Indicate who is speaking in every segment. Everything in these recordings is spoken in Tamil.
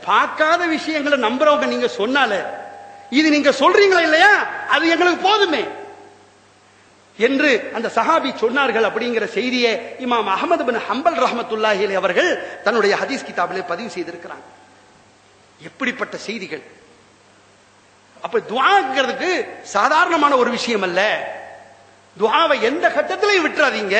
Speaker 1: பார்க்காத விஷயங்களை நம்புறவங்க நீங்க சொன்னால இது நீங்க சொல்றீங்களா இல்லையா அது எங்களுக்கு போதுமே என்று அந்த சஹாபி சொன்னார்கள் அப்படிங்கிற செய்தியை இமாம் அகமது பின் ஹம்பல் ரஹமத்துல்லாஹி அலைஹி அவர்கள் தன்னுடைய ஹதீஸ் கிதாபிலே பதிவு செய்திருக்கிறாங்க எப்படிப்பட்ட செய்திகள் அப்ப துஆங்கிறதுக்கு சாதாரணமான ஒரு விஷயம் அல்ல துஆவை எந்த கட்டத்திலையும் விட்டுறாதீங்க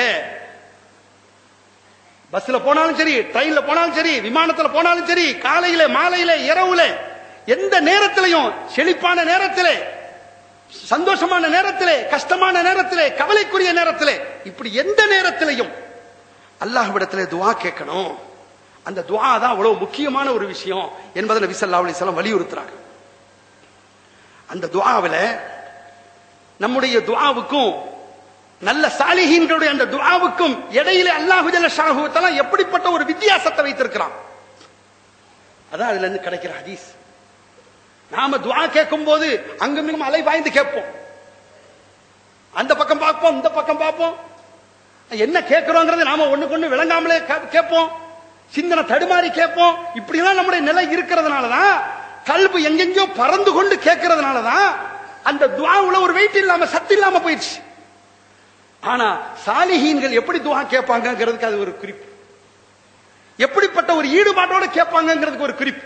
Speaker 1: பஸ்ல போனாலும் சரி ட்ரெயின்ல போனாலும் சரி விமானத்துல போனாலும் சரி காலையில மாலையில இரவுல எந்த நேரத்திலையும் செழிப்பான நேரத்திலே சந்தோஷமான நேரத்திலே கஷ்டமான நேரத்திலே கவலைக்குரிய நேரத்திலே இப்படி எந்த நேரத்திலையும் அல்லாஹ்விடத்திலே துஆ கேட்கணும் அந்த துஆ தான் அவ்வளவு முக்கியமான ஒரு விஷயம் என்பதை நபி ஸல்லல்லாஹு அலைஹி வஸல்லம் வலியுறுத்துறாங்க அந்த துஆவில நம்முடைய துஆவுக்கும் நல்ல சாலிஹீன்களுடைய அந்த துஆவுக்கும் இடையிலே அல்லாஹு ஜல்ல ஷானஹு தஆலா எப்படிப்பட்ட ஒரு வித்தியாசத்தை வைத்திருக்கிறான் அதான் அதுல இருந்து கிடைக்கிற ஹதீஸ் நாம துஆ கேட்கும் போது அங்கும் இங்கும் அலை பாய்ந்து கேட்போம் அந்த பக்கம் பார்ப்போம் இந்த பக்கம் பார்ப்போம் என்ன கேட்கிறோங்கிறது நாம ஒண்ணுக்கு ஒண்ணு விளங்காமலே கே- கேட்போம் சிந்தனை தடுமாறி கேட்போம் இப்படி எல்லாம் நம்முடைய நிலை இருக்கிறதுனாலதான் கல்பு எங்கெங்கயோ பறந்து கொண்டு கேட்கறதுனாலதான் அந்த துஆவுல ஒரு வெயிட் இல்லாம சத்து இல்லாம போயிடுச்சு ஆனா சாலிஹீன்கள் எப்படி துஆ கேட்பாங்கங்கிறதுக்கு அது ஒரு குறிப்பு எப்படிப்பட்ட ஒரு ஈடுபாட்டோட கேட்பாங்கங்கிறதுக்கு ஒரு குறிப்பு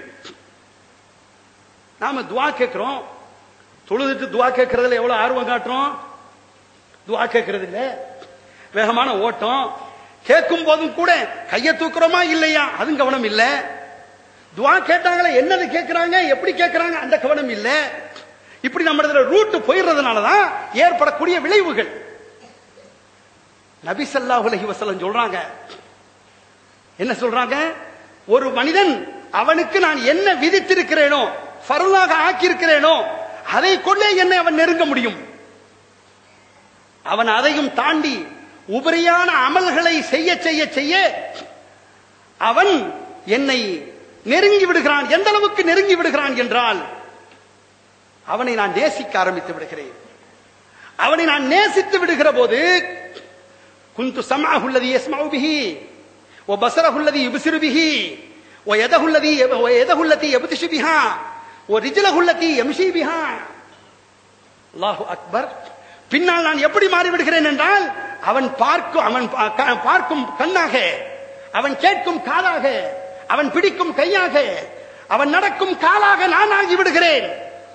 Speaker 1: நாம துஆ கேட்கிறோம் தொழுதுட்டு துஆ கேட்கறதுல எவ்வளவு ஆர்வம் காட்டுறோம் துஆ கேட்கறது இல்ல வேகமான ஓட்டம் கேட்கும் போதும் கூட கையை தூக்குறோமா இல்லையா அதுவும் கவனம் இல்ல துஆ கேட்டாங்களே என்னது கேட்கறாங்க எப்படி கேட்கறாங்க அந்த கவனம் இல்ல இப்படி நம்ம இதுல ரூட் போயிடுறதுனாலதான் ஏற்படக்கூடிய விளைவுகள் நபி ஸல்லல்லாஹு அலைஹி வஸல்லம் சொல்றாங்க என்ன சொல்றாங்க ஒரு மனிதன் அவனுக்கு நான் என்ன விதித்திருக்கிறேனோ ஃபர்லாக ஆக்கியிருக்கிறேனோ அதை கொண்டே என்னை அவன் நெருங்க முடியும் அவன் அதையும் தாண்டி உபரியான அமல்களை செய்ய செய்ய செய்ய அவன் என்னை நெருங்கி விடுகிறான் எந்த அளவுக்கு நெருங்கி விடுகிறான் என்றால் அவனை நான் நேசிக்க ஆரம்பித்து விடுகிறேன் அவனை நான் நேசித்து விடுகிற போது குந்து சமாஹு الذي يسمع به وبصره الذي يبصر به ويده الذي ويده التي يبطش بها ورجله التي يمشي بها அல்லாஹு அக்பர் பின்னால் நான் எப்படி மாறிவிடுகிறேன் என்றால் அவன் பார்க்கும் அவன் பா- க- பார்க்கும் கண்ணாக அவன் கேட்கும் காதாக அவன் பிடிக்கும் கையாக அவன் நடக்கும் காலாக நான் ஆகி விடுகிறேன்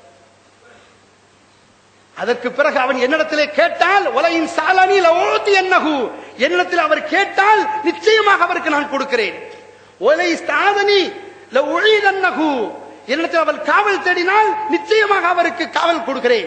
Speaker 1: அதற்கு பிறகு அவன் என்னிடத்திலே கேட்டால் உலகின் சாலனி லவோதி என்னகு என்னிடத்தில் அவர் கேட்டால் நிச்சயமாக அவருக்கு நான் கொடுக்கிறேன் ஒலை ஸ்தாதனி லஒழிதன்னகு என்னிடத்தில் அவர் காவல் தேடினால் நிச்சயமாக அவருக்கு காவல் கொடுக்கிறேன்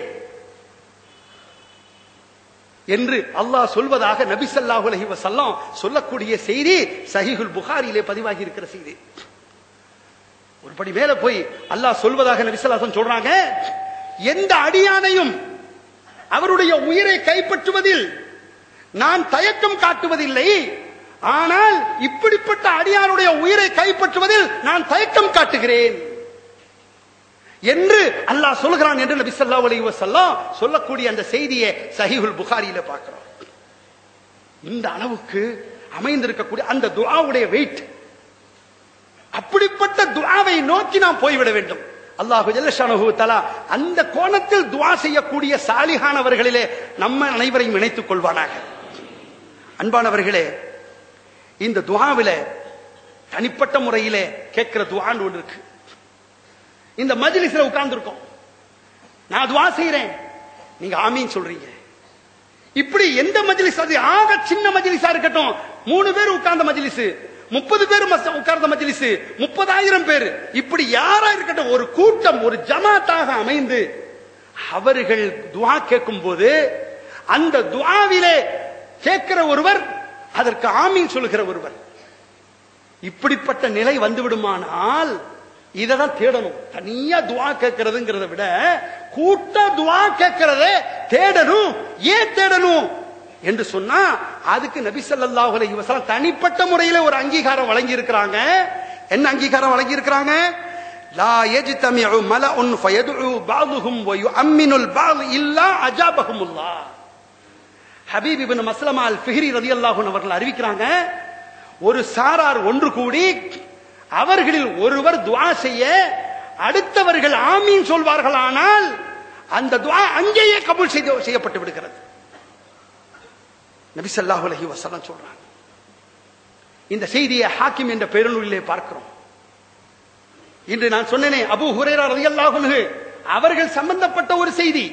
Speaker 1: என்று அல்லாஹ் சொல்வதாக நபி ஸல்லல்லாஹு அலைஹி வஸல்லம் சொல்லக்கூடிய செய்தி சஹீஹுல் புகாரியிலே பதிவாகி இருக்கிற செய்தி ஒருபடி மேல போய் அல்லாஹ் சொல்வதாக நபி ஸல்லல்லாஹு அலைஹி வஸல்லம் சொல்றாங்க எந்த அடியானையும் அவருடைய உயிரை கைப்பற்றுவதில் நான் தயக்கம் காட்டுவதில்லை ஆனால் இப்படிப்பட்ட அடியாருடைய உயிரை கைப்பற்றுவதில் நான் தயக்கம் காட்டுகிறேன் என்று அல்லாஹ் சொல்கிறான் என்று நபி ஸல்லல்லாஹு அலைஹி வஸல்லம் சொல்லக்கூடிய அந்த செய்தியை சஹீஹுல் புகாரியில பார்க்கிறோம் இந்த அளவுக்கு அமைந்திருக்கக்கூடிய அந்த துஆவுடைய வெயிட் அப்படிப்பட்ட துஆவை நோக்கி நாம் போய்விட வேண்டும் அல்லாஹு ஜல்லஷானஹு தஆலா அந்த கோணத்தில் துஆ செய்யக்கூடிய சாலிஹானவர்களிலே நம்ம அனைவரையும் இணைத்துக் கொள்வானாக அன்பானவர்களே இந்த துஆவில தனிப்பட்ட முறையிலே கேட்கிற துஆன்னு ஒன்று இருக்கு இந்த மஜ்லிஸ்ல உட்கார்ந்து இருக்கோம் நான் துஆ செய்றேன் நீங்க ஆமீன் சொல்றீங்க இப்படி எந்த மஜ்லிஸ் அது ஆக சின்ன மஜ்லிஸா இருக்கட்டும் மூணு பேர் உட்கார்ந்த மஜ்லிஸ் முப்பது பேர் மஸ்- உட்கார்ந்த மஜ்லிஸ் முப்பதாயிரம் பேர் இப்படி யாரா இருக்கட்டும் ஒரு கூட்டம் ஒரு ஜமாத்தாக அமைந்து அவர்கள் துஆ கேட்கும் போது அந்த துஆவிலே கேட்கிற ஒருவர் அதற்கு ஆமீன் சொல்லுகிற ஒருவர் இப்படிப்பட்ட நிலை வந்து விடுமானால் இததான் தேடணும் தனியா துவா கேட்கறதுங்கிறத விட கூட்ட துவா கேட்கறத தேடணும் ஏன் தேடணும் என்று சொன்னா அதுக்கு நபி ஸல்லல்லாஹு அலைஹி வஸல்லம் தனிப்பட்ட முறையில ஒரு அங்கீகாரம் வழங்கி இருக்கிறாங்க என்ன அங்கீகாரம் வழங்கி இருக்கிறாங்க லா யஜ்தமிஉ மலஉன் ஃபயதுஉ பஅதுஹும் வயுஅம்மினுல் பஅத் இல்லா அஜாபஹுமுல்லாஹ் ஹபீப் இப்னு மஸ்லமா அல் ஃபிஹ்ரி ரலியல்லாஹு அன்ஹு அவர்கள் அறிவிக்கிறாங்க ஒரு சாரார் ஒன்று கூடி அவர்களில் ஒருவர் துஆ செய்ய அடுத்தவர்கள் ஆமீன் சொல்வார்களானால் அந்த துஆ அங்கேயே கபூல் செய்து செய்யப்பட்டு விடுகிறது நபி ஸல்லல்லாஹு அலைஹி வஸல்லம் சொல்றாங்க இந்த செய்தியை ஹாக்கிம் என்ற பெருநூலிலே பார்க்கிறோம் இன்று நான் சொன்னேனே அபூ ஹுரைரா ரலியல்லாஹு அன்ஹு அவர்கள் சம்பந்தப்பட்ட ஒரு செய்தி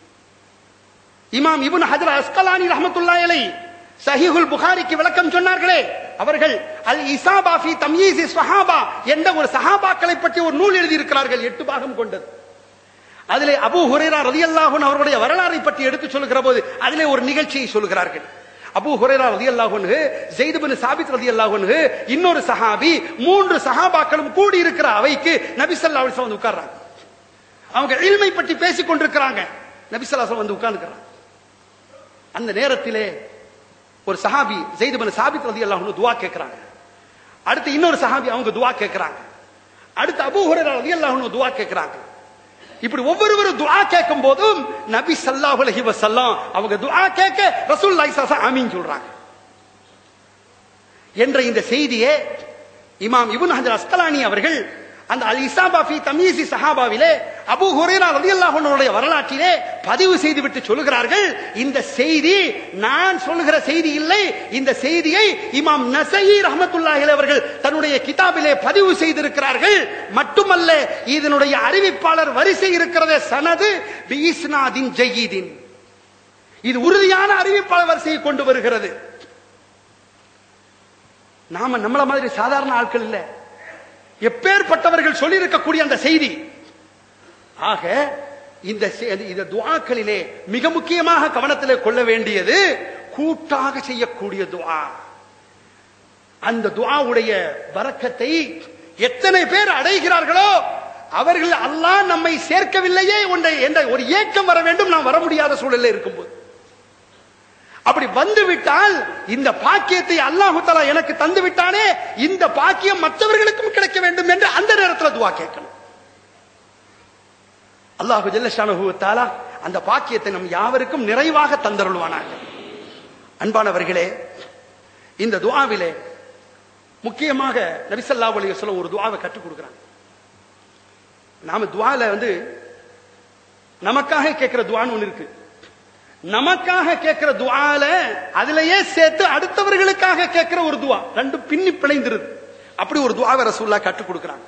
Speaker 1: இமாம் இப்னு ஹஜர் அஸ்கலானி ரஹ்மத்துல்லாஹி அலைஹி சஹீஹுல் புகாரிக்கு விளக்கம் சொன்னார்களே அவர்கள் அல் இசாபா ஃபி தம்யீஸ் ஸஹாபா என்ற ஒரு சஹாபாக்களை பற்றி ஒரு நூல் எழுதி இருக்கிறார்கள் எட்டு பாகம் கொண்டது அதிலே அபூ ஹுரைரா ரலியல்லாஹு அன்ஹு அவருடைய வரலாறை பற்றி எடுத்து சொல்கிற போது அதிலே ஒரு நிகழ்ச்சியை சொல்கிறார்கள் அபூ ஹுரைரா ரலியல்லாஹு அன்ஹு ஸெய்த் இப்னு சாபித் ரலியல்லாஹு அன்ஹு இன்னொரு சஹாபி மூன்று சஹாபாக்களும் கூடி இருக்கிற அவைக்கு நபி ஸல்லல்லாஹு அலைஹி வஸல்லம் வந்து உட்கார்றாங்க அவங்க இல்மை பற்றி பேசிக் கொண்டிருக்கிறாங்க நபி ஸல்லல்லாஹு அலைஹி வஸல்லம் வந்து உட்கார்ந்துக்கிறாங்க அந்த நேரத்திலே ஒரு சஹாபி ஜெயித் இப்னு சாபித் ரலியல்லாஹு அன்ஹு துஆ கேக்குறாங்க அடுத்து இன்னொரு சஹாபி அவங்க துஆ கேக்குறாங்க அடுத்து அபூ ஹுரைரா ரலியல்லாஹு அன்ஹு துஆ கேக்குறாங்க இப்படி ஒவ்வொருவரும் துஆ கேட்கும் போதும் நபி ஸல்லல்லாஹு அலைஹி வஸல்லம் அவங்க துஆ கேட்க ரசூலுல்லாஹி ஸல்லல்லாஹு அலைஹி ஆமீன் சொல்றாங்க என்ற இந்த செய்தியே இமாம் இப்னு ஹஜர் அஸ்கலானி அவர்கள் அந்த அல் இசாபா ஃபி தமீசி சஹாபாவிலே அபூ ஹுரைரா ரலியல்லாஹு அன்ஹுடைய வரலாற்றிலே பதிவு செய்துவிட்டு சொல்கிறார்கள் இந்த செய்தி நான் சொல்லுகிற செய்தி இல்லை இந்த செய்தியை இமாம் நசஈ ரஹ்மத்துல்லாஹி அலைஹி அவர்கள் தன்னுடைய கிதாபிலே பதிவு செய்திருக்கிறார்கள் மட்டுமல்ல இதனுடைய அறிவிப்பாளர் வரிசை இருக்கிறதே சனது பீஸ்னாதின் ஜயீதின் இது உறுதியான அறிவிப்பாளர் வரிசையை கொண்டு வருகிறது நாம நம்மள மாதிரி சாதாரண ஆட்கள் இல்ல எப்பேற்பட்டவர்கள் சொல்லியிருக்கக்கூடிய அந்த செய்தி ஆக இந்த செ- இந்த துஆக்களிலே மிக முக்கியமாக கவனத்திலே கொள்ள வேண்டியது கூட்டாக செய்யக்கூடிய துஆ அந்த துஆவுடைய பரக்கத்தை எத்தனை பேர் அடைகிறார்களோ அவர்கள் அல்லாஹ் நம்மை சேர்க்கவில்லையே ஒன்றை என்ற ஒரு ஏக்கம் வர வேண்டும் நாம் வர முடியாத சூழலில் இருக்கும்போது அப்படி வந்து விட்டால் இந்த பாக்கியத்தை அல்லாஹு தஆலா எனக்கு தந்து விட்டானே இந்த பாக்கியம் மற்றவர்களுக்கும் கிடைக்க வேண்டும் என்று அந்த நேரத்தில் துவா கேட்கணும் அல்லாஹு ஜல்லஷானஹு தஆலா அந்த பாக்கியத்தை நம் யாவருக்கும் நிறைவாக தந்தருள்வானாக அன்பானவர்களே இந்த துஆவிலே முக்கியமாக நபி ஸல்லல்லாஹு அலைஹி வஸல்லம் ஒரு துஆவை கற்றுக் கொடுக்குறாங்க நாம துஆல வந்து நமக்காக கேட்கிற துஆன்னு ஒன்று இருக்கு நமக்காக கேட்கிற துஆல அதுலயே சேர்த்து அடுத்தவர்களுக்காக கேட்கிற ஒரு துஆ ரெண்டு பின்னி பிணைந்திருது அப்படி ஒரு துஆவை ரசூலுல்லாஹ் கற்றுக் கொடுக்குறாங்க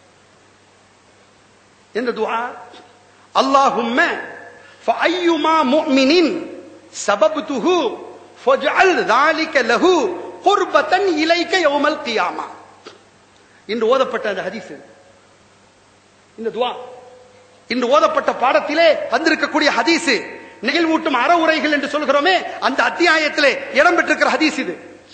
Speaker 1: எந்த துஆ அல்லாஹும்ம ஃபஅய்யுமா முஃமினின் சபப்துஹு ஃபஜ்அல் ذلك له قربة இலைக்க யௌமல் கியாமா இன்று ஓதப்பட்ட அந்த ஹதீஸ் இந்த துஆ இன்று ஓதப்பட்ட பாடத்திலே வந்திருக்கக்கூடிய ஹதீஸ் நிகழ்வூட்டும் அற உரைகள் என்று சொல்கிறோமே அந்த அத்தியாயத்திலே இடம் பெற்றிருக்கிற ஹதீஸ் இது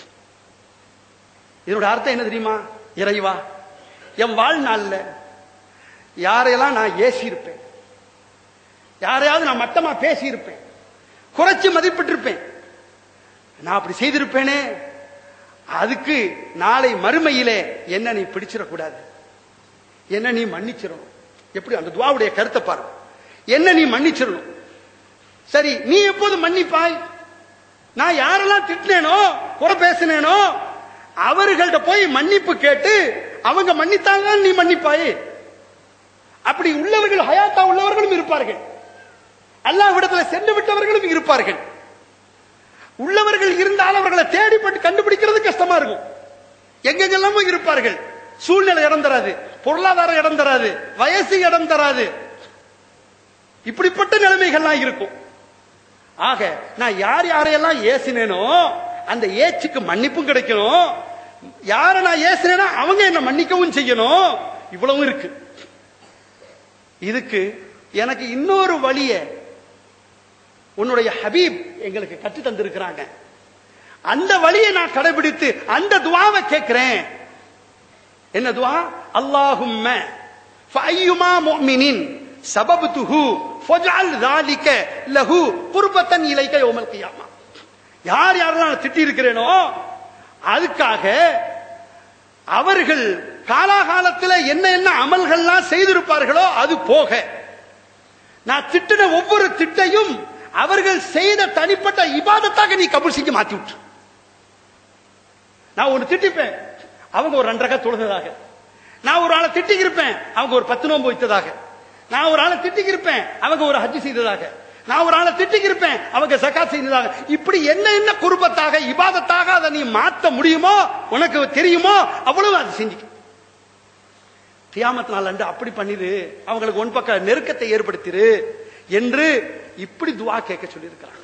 Speaker 1: இதனோட அர்த்தம் என்ன தெரியுமா இறைவா என் வாழ்நாள்ல யாரையெல்லாம் நான் ஏசி இருப்பேன் யாரையாவது நான் மட்டமா பேசி இருப்பேன் குறைச்சு மதிப்பிட்டிருப்பேன் நான் அப்படி செய்திருப்பேனே அதுக்கு நாளை மறுமையிலே என்ன நீ பிடிச்சிடக்கூடாது என்ன நீ மன்னிச்சிடணும் எப்படி அந்த துவாவுடைய கருத்தை பாரு என்ன நீ மன்னிச்சிடணும் சரி நீ எப்போது மன்னிப்பாய் நான் யாரெல்லாம் திட்டினேனோ குறை பேசினேனோ அவர்கள்ட்ட போய் மன்னிப்பு கேட்டு அவங்க மன்னித்தாங்க நீ மன்னிப்பாய் அப்படி உள்ளவர்கள் ஹயாத்தா உள்ளவர்களும் இருப்பார்கள் அல்லாஹ்விடத்துல சென்று விட்டவர்களும் இருப்பார்கள் உள்ளவர்கள் இருந்தால் அவர்களை தேடிப்பட்டு கண்டுபிடிக்கிறது கஷ்டமா இருக்கும் எங்கெங்கெல்லாமோ இருப்பார்கள் சூழ்நிலை இடம் தராது பொருளாதார இடம் தராது வயசு இடம் தராது இப்படிப்பட்ட நிலைமைகள்லாம் இருக்கும் ஆக நான் யார் யாரையெல்லாம் ஏசினேனோ அந்த ஏச்சுக்கு மன்னிப்பும் கிடைக்கணும் யாரை நான் ஏசினேனோ அவங்க என்ன மன்னிக்கவும் செய்யணும் இவ்வளவும் இருக்கு இதுக்கு எனக்கு இன்னொரு வழிய உன்னுடைய ஹபீப் எங்களுக்கு கற்று தந்திருக்கிறாங்க அந்த வழியை நான் கடைபிடித்து அந்த துவாவை கேட்கிறேன் என்ன துவா அல்லாஹும்ம ஃபஅய்யுமா முஃமினின் சபப்துஹு ஃபஜ்அல் ذلك லஹு குர்பத்தன் இலைக்க யௌமல் கியாமா யார் யாரெல்லாம் நான் திட்டி இருக்கிறேனோ அதுக்காக அவர்கள் காலாகாலத்தில் என்ன என்ன அமல்கள்லாம் செய்திருப்பார்களோ அது போக நான் திட்டின ஒவ்வொரு திட்டையும் அவர்கள் செய்த தனிப்பட்ட இபாதத்தாக நீ கபூல் செஞ்சு மாத்தி விட்டு நான் ஒன்னு திட்டிப்பேன் அவங்க ஒரு ரெண்டரை தொழுததாக நான் ஒரு ஆளை திட்டிக்கிருப்பேன் அவங்க ஒரு பத்து நோன்பு வைத்ததாக நான் ஒரு ஆளை திட்டிக்கிருப்பேன் அவங்க ஒரு ஹஜ் செய்ததாக நான் ஒரு ஆளை திட்டிக்கிருப்பேன் அவங்க சக்காத் செய்ததாக இப்படி என்ன என்ன குருபத்தாக இபாதத்தாக அதை நீ மாத்த முடியுமோ உனக்கு தெரியுமோ அவ்வளவு அதை செஞ்சுக்க கியாமத் நாள் அன்று அப்படி பண்ணிரு அவங்களுக்கு ஒன் பக்க நெருக்கத்தை ஏற்படுத்திரு என்று இப்படி துவா கேட்க சொல்லியிருக்கிறாங்க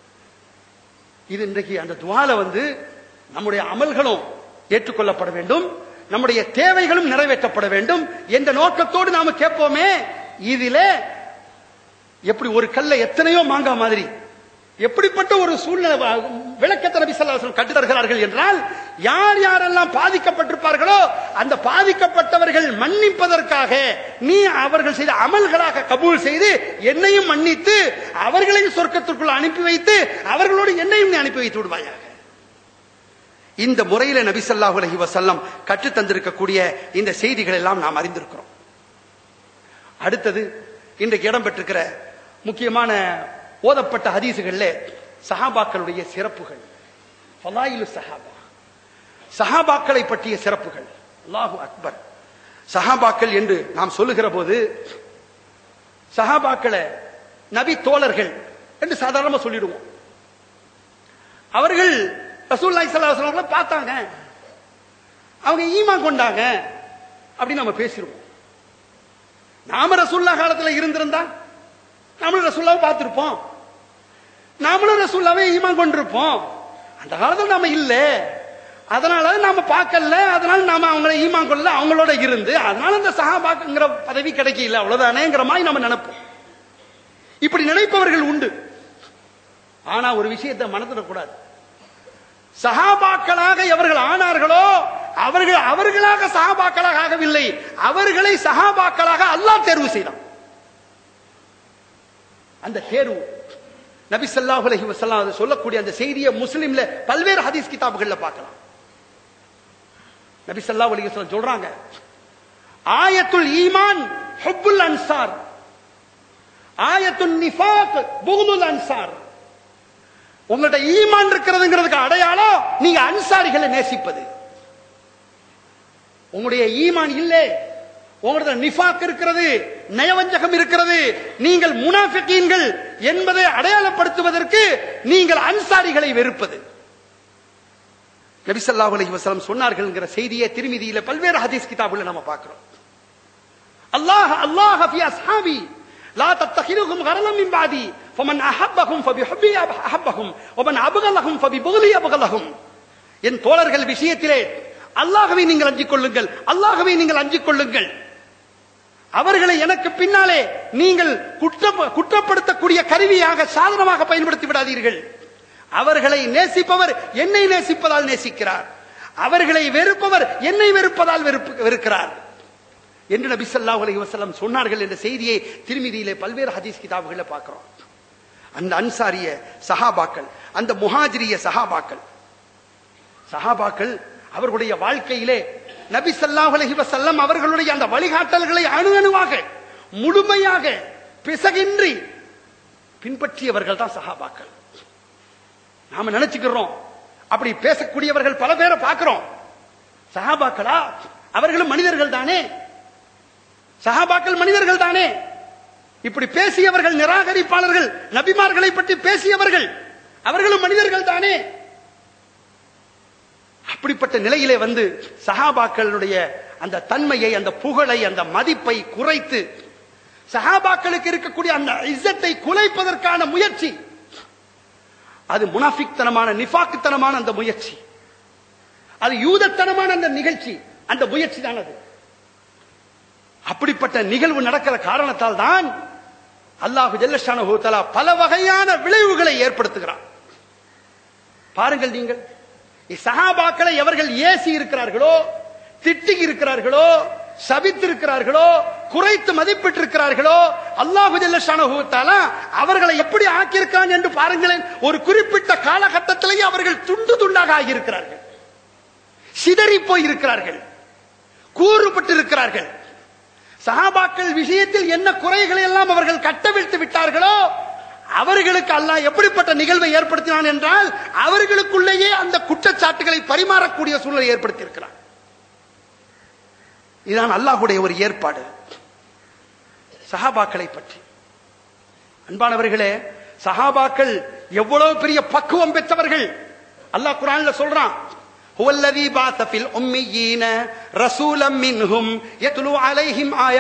Speaker 1: இது இன்றைக்கு அந்த துவால வந்து நம்முடைய அமல்களும் ஏற்றுக்கொள்ளப்பட வேண்டும் நம்முடைய தேவைகளும் நிறைவேற்றப்பட வேண்டும் என்ற நோக்கத்தோடு நாம கேட்போமே இதிலே எப்படி ஒரு கல்ல எத்தனையோ மாங்கா மாதிரி எப்படிப்பட்ட ஒரு சூழ்நிலை விளக்கத்தை நபி ஸல்லல்லாஹு அலைஹி வஸல்லம் கற்றுத் தருகிறார்கள் என்றால் யார் யாரெல்லாம் பாதிக்கப்பட்டிருப்பார்களோ அந்த பாதிக்கப்பட்டவர்கள் மன்னிப்பதற்காக நீ அவர்கள் செய்த அமல்களாக கபூல் செய்து என்னையும் மன்னித்து அவர்களையும் சொர்க்கத்திற்குள் அனுப்பி வைத்து அவர்களோடு என்னையும் நீ அனுப்பி வைத்து விடுவாயாக இந்த முறையில நபி ஸல்லல்லாஹு அலைஹி வஸல்லம் கற்றுத் தந்திருக்கக்கூடிய இந்த செய்திகள் எல்லாம் நாம் அறிந்திருக்கிறோம் அடுத்தது இன்றைக்கு இடம்பெற்றிருக்கிற முக்கியமான ஓதப்பட்ட ஹதீசுகள்ல சஹாபாக்களுடைய சிறப்புகள் ஃபலாயிலு சஹாபா சஹாபாக்களை பற்றிய சிறப்புகள் அல்லாஹு அக்பர் சஹாபாக்கள் என்று நாம் சொல்லுகிற போது சஹாபாக்களை நபி தோழர்கள் என்று சாதாரணமா சொல்லிடுவோம் அவர்கள் ரசூல்லாய் சல்லாஹ் பார்த்தாங்க அவங்க ஈமா கொண்டாங்க அப்படின்னு நம்ம பேசிடுவோம் நாம ரசூல்லா காலத்துல இருந்திருந்தா நாமளும் ரசூல்லாவை பார்த்திருப்போம் நாமளும் ரசூல்லாவே ஈமான் கொண்டிருப்போம் அந்த காலத்துல நாம இல்ல அதனால நாம பார்க்கல அதனால நாம அவங்கள ஈமான் கொள்ளல அவங்களோட இருந்து அதனால அந்த சஹாபாக்குங்கிற பதவி கிடைக்கல அவ்வளவுதானேங்கிற மாதிரி நம்ம நினைப்போம் இப்படி நினைப்பவர்கள் உண்டு ஆனா ஒரு விஷயத்தை மனதிடக்கூடாது சஹாபாக்களாக எவர்கள் ஆனார்களோ அவர்கள் அவர்களாக சஹாபாக்களாக ஆகவில்லை அவர்களை சஹாபாக்களாக அல்லாஹ் தேர்வு செய்தான் அந்த தேர்வு நபி ஸல்லல்லாஹு அலைஹி வஸல்லம் அது சொல்லக்கூடிய அந்த செய்தியை முஸ்லிம்ல பல்வேறு ஹதீஸ் கிதாபுகள்ல பார்க்கலாம் நபி ஸல்லல்லாஹு அலைஹி வஸல்லம் சொல்றாங்க ஆயத்துல் ஈமான் ஹுப்புல் அன்சார் ஆயத்துன் நிஃபாக் புகுதுல் அன்சார் உங்கள்ட்ட ஈமான் இருக்கிறதுங்கிறதுக்கு அடையாளம் நீங்க அன்சாரிகளை நேசிப்பது உங்களுடைய ஈமான் இல்லை உங்களோட நிஃபாக் இருக்கிறது நயவஞ்சகம் இருக்கிறது நீங்கள் முனாஃபிகீன்கள் என்பதை அடையாளப்படுத்துவதற்கு நீங்கள் அன்சாரிகளை வெறுப்பது நபி ஸல்லல்லாஹு அலைஹி வஸல்லம் சொன்னார்கள்ங்கிற செய்தியை திருமிதியில பல்வேறு ஹதீஸ் கிதாபுல நம்ம பார்க்கிறோம் அல்லாஹ் அல்லாஹ் ஃபி அஸ்ஹாபி லா தத்தகிதுஹும் கரலம் மின் பாதி ஃபமன் அஹப்பஹும் ஃபபிஹுப்பி அஹப்பஹும் வமன் அபகலஹும் ஃபபிபுகலி அபகலஹும் என் தோழர்கள் விஷயத்திலே அல்லாஹ்வை நீங்கள் அஞ்சிக் கொள்ளுங்கள் அல்லாஹ்வை நீங்கள் அஞ்சிக் கொள்ளுங்கள் அவர்களை எனக்கு பின்னாலே நீங்கள் குற்ற குற்றப்படுத்தக்கூடிய கருவியாக சாதனமாக பயன்படுத்தி விடாதீர்கள் அவர்களை நேசிப்பவர் என்னை நேசிப்பதால் நேசிக்கிறார் அவர்களை வெறுப்பவர் என்னை வெறுப்பதால் வெறுப்பு வெறுக்கிறார் என்று நபி ஸல்லல்லாஹு அலைஹி வஸல்லம் சொன்னார்கள் என்ற செய்தியை திருமிதியிலே பல்வேறு ஹதீஸ் கிதாபுகளில் பார்க்கிறோம் அந்த அன்சாரிய சஹாபாக்கள் அந்த முஹாஜிரிய சஹாபாக்கள் சஹாபாக்கள் அவர்களுடைய வாழ்க்கையிலே நபி ஸல்லல்லாஹு அலைஹி வஸல்லம் அவர்களுடைய அந்த வழிகாட்டல்களை அணு அணுவாக முழுமையாக பிசகின்றி பின்பற்றியவர்கள் தான் சஹாபாக்கள் நாம நினைச்சுக்கிறோம் அப்படி பேசக்கூடியவர்கள் பல பேரை பார்க்கிறோம் சஹாபாக்களா அவர்களும் மனிதர்கள் தானே சஹாபாக்கள் மனிதர்கள் தானே இப்படி பேசியவர்கள் நிராகரிப்பாளர்கள் நபிமார்களை பற்றி பேசியவர்கள் அவர்களும் மனிதர்கள் தானே அப்படிப்பட்ட நிலையிலே வந்து சஹாபாக்களுடைய அந்த தன்மையை அந்த புகழை அந்த மதிப்பை குறைத்து சஹாபாக்களுக்கு இருக்கக்கூடிய அந்த இஸ்ஸத்தை குலைப்பதற்கான முயற்சி அது முனாஃபிக்தனமான நிஃபாக்குத்தனமான அந்த முயற்சி அது யூதத்தனமான அந்த நிகழ்ச்சி அந்த முயற்சி தான் அது அப்படிப்பட்ட நிகழ்வு நடக்கிற காரணத்தால் தான் அல்லாஹு ஜல்லஷானஹு தஆலா பல வகையான விளைவுகளை ஏற்படுத்துகிறான் பாருங்கள் நீங்கள் சஹாபாக்களை எவர்கள் ஏசி இருக்கிறார்களோ திட்டி இருக்கிறார்களோ சபித்திருக்கிறார்களோ குறைத்து மதிப்பிட்டிருக்கிறார்களோ அல்லாஹு ஜல்லஷானஹு தஆலா அவர்களை எப்படி ஆக்கியிருக்கான் என்று பாருங்களேன் ஒரு குறிப்பிட்ட காலகட்டத்திலேயே அவர்கள் துண்டு துண்டாக ஆகியிருக்கிறார்கள் சிதறி போய் இருக்கிறார்கள் கூறுபட்டு இருக்கிறார்கள் சஹாபாக்கள் விஷயத்தில் என்ன குறைகளை எல்லாம் அவர்கள் கட்டவிழ்த்து விட்டார்களோ அவர்களுக்கு அல்லாஹ் எப்படிப்பட்ட நிகழ்வை ஏற்படுத்தினான் என்றால் அவர்களுக்குள்ளேயே அந்த குற்றச்சாட்டுகளை பரிமாறக்கூடிய சூழ்நிலை ஏற்படுத்தி இருக்கிறான் இதுதான் அல்லாஹுடைய ஒரு ஏற்பாடு சஹாபாக்களை பற்றி அன்பானவர்களே சஹாபாக்கள் எவ்வளவு பெரிய பக்குவம் பெற்றவர்கள் அல்லாஹ் குரான்ல சொல்றான் هو الذي بعث في الأميين رسولا منهم يتلو عليهم آيات